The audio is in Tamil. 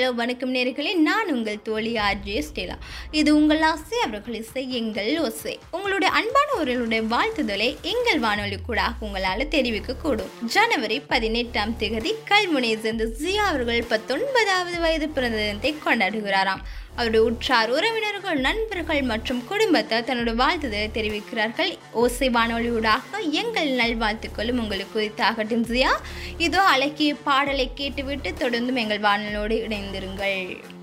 ஹலோ வணக்கம் நேர்களே நான் உங்கள் தோழி ஆர்ஜே ஸ்டேலா இது உங்கள் ஆசை அவர்கள் இசை எங்கள் ஓசை உங்களுடைய அன்பானவர்களுடைய வாழ்த்துதலை எங்கள் வானொலி கூட உங்களால் தெரிவிக்க கூடும் ஜனவரி பதினெட்டாம் தேதி கல்முனையை சேர்ந்த ஜியா அவர்கள் பத்தொன்பதாவது வயது பிறந்த தினத்தை கொண்டாடுகிறாராம் அவருடைய உற்றார் உறவினர்கள் நண்பர்கள் மற்றும் குடும்பத்தார் தன்னுடைய வாழ்த்துதலை தெரிவிக்கிறார்கள் ஓசை வானொலியூடாக எங்கள் நல்வாழ்த்துக்களும் உங்களுக்கு குறித்தாகட்டும் ஜியா இதோ அழகிய பாடலை கேட்டுவிட்டு தொடர்ந்தும் எங்கள் வானொலியோடு இணைந்திருங்கள்